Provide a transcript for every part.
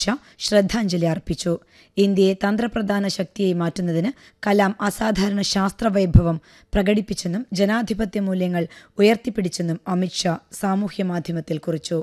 ഷാ ശ്രദ്ധാഞ്ജലി അർപ്പിച്ചു ഇന്ത്യയെ തന്ത്രപ്രധാന ശക്തിയായി മാറ്റുന്നതിന് കലാം അസാധാരണ ശാസ്ത്രവൈഭവം പ്രകടിപ്പിച്ചെന്നും ജനാധിപത്യ മൂല്യങ്ങൾ ഉയർത്തിപ്പിടിച്ചെന്നും അമിത്ഷാ സാമൂഹ്യമാധ്യമത്തിൽ കുറിച്ചു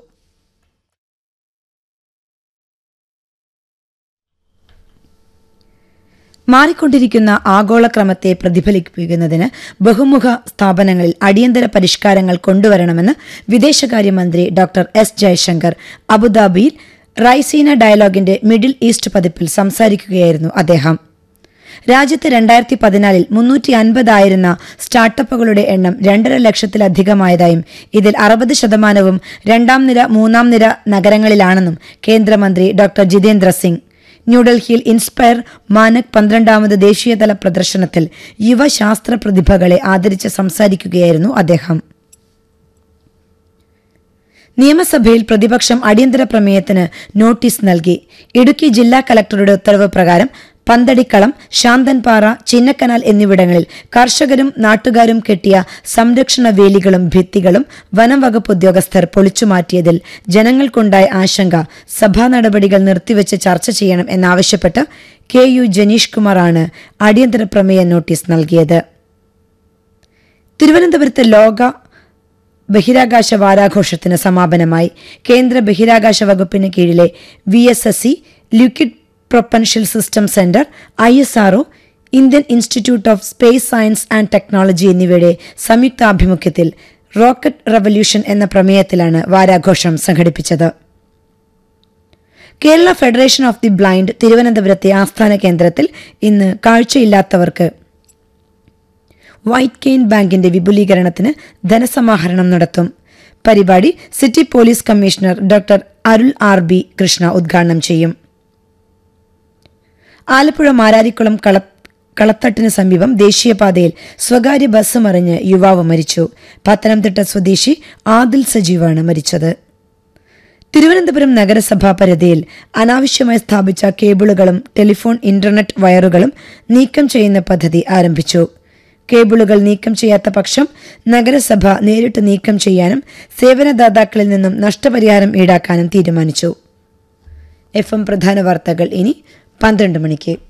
മാറിക്കൊണ്ടിരിക്കുന്ന ആഗോളക്രമത്തെ പ്രതിഫലിപ്പിക്കുന്നതിന് ബഹുമുഖ സ്ഥാപനങ്ങളിൽ അടിയന്തര പരിഷ്കാരങ്ങൾ കൊണ്ടുവരണമെന്ന് വിദേശകാര്യമന്ത്രി ഡോക്ടർ എസ് ജയശങ്കർ അബുദാബിയിൽ റൈസീന ഡയലോഗിന്റെ മിഡിൽ ഈസ്റ്റ് പതിപ്പിൽ സംസാരിക്കുകയായിരുന്നു അദ്ദേഹം രാജ്യത്ത് രണ്ടായിരത്തി പതിനാലിൽ മുന്നൂറ്റി അൻപതായിരുന്ന സ്റ്റാർട്ടപ്പുകളുടെ എണ്ണം രണ്ടര ലക്ഷത്തിലധികമായതായും ഇതിൽ അറുപത് ശതമാനവും രണ്ടാം നിര മൂന്നാം നിര നഗരങ്ങളിലാണെന്നും കേന്ദ്രമന്ത്രി ഡോക്ടർ ജിതേന്ദ്ര സിംഗ് ന്യൂഡൽഹിയിൽ ഇൻസ്പയർ മാനക് പന്ത്രണ്ടാമത് ദേശീയതല പ്രദർശനത്തിൽ യുവശാസ്ത്ര പ്രതിഭകളെ ആദരിച്ച് സംസാരിക്കുകയായിരുന്നു അദ്ദേഹം നിയമസഭയിൽ പ്രതിപക്ഷം അടിയന്തര പ്രമേയത്തിന് നോട്ടീസ് നൽകി ഇടുക്കി ജില്ലാ കലക്ടറുടെ ഉത്തരവ് പ്രകാരം പന്തടിക്കളം ശാന്തൻപാറ ചിന്നക്കനാൽ എന്നിവിടങ്ങളിൽ കർഷകരും നാട്ടുകാരും കെട്ടിയ സംരക്ഷണ വേലികളും ഭിത്തികളും വനം വകുപ്പ് ഉദ്യോഗസ്ഥർ പൊളിച്ചുമാറ്റിയതിൽ ജനങ്ങൾക്കുണ്ടായ ആശങ്ക സഭാ നടപടികൾ നിർത്തിവെച്ച് ചർച്ച ചെയ്യണം എന്നാവശ്യപ്പെട്ട് കെ യു ജനീഷ് കുമാറാണ് അടിയന്തര പ്രമേയ നോട്ടീസ് നൽകിയത് തിരുവനന്തപുരത്ത് ലോക ബഹിരാകാശ വാരാഘോഷത്തിന് സമാപനമായി കേന്ദ്ര ബഹിരാകാശ വകുപ്പിന് കീഴിലെ V S S C liquid propulsion system centre I S RO Indian institute of space science and technology എന്നിവയുടെ സംയുക്താഭിമുഖ്യത്തിൽ റോക്കറ്റ് റവല്യൂഷൻ എന്ന പ്രമേയത്തിലാണ് വാരാഘോഷം സംഘടിപ്പിച്ചത് Kerala federation of the blind തിരുവനന്തപുരത്തെ ആസ്ഥാന കേന്ദ്രത്തിൽ ഇന്ന് കാഴ്ചയില്ലാത്തവർക്ക് വൈറ്റ് കെയിൻ ബാങ്കിന്റെ വിപുലീകരണത്തിന് ധനസമാഹരണം നടത്തും പരിപാടി city police commissioner doctor Arul R B Krishna ഉദ്ഘാടനം ചെയ്യും ആലപ്പുഴ മാരാരിക്കുളം കള കളത്തട്ടിന് സമീപം ദേശീയപാതയിൽ സ്വകാര്യ ബസ് മറിഞ്ഞ് യുവാവ് മരിച്ചു പത്തനംതിട്ട സ്വദേശി ആദിൽ സജീവാണ് മരിച്ചത് തിരുവനന്തപുരം നഗരസഭാ പരിധിയിൽ അനാവശ്യമായി സ്ഥാപിച്ച കേബിളുകളും ടെലിഫോൺ ഇന്റർനെറ്റ് വയറുകളും നീക്കം ചെയ്യുന്ന പദ്ധതി ആരംഭിച്ചു കേബിളുകൾ നീക്കം ചെയ്യാത്ത പക്ഷം നഗരസഭ നേരിട്ട് നീക്കം ചെയ്യാനും സേവനദാതാക്കളിൽ നിന്നും നഷ്ടപരിഹാരം ഈടാക്കാനും തീരുമാനിച്ചു എഫ് എം പ്രധാന വാർത്തകൾ ഇനി പന്ത്രണ്ട് മണിക്ക്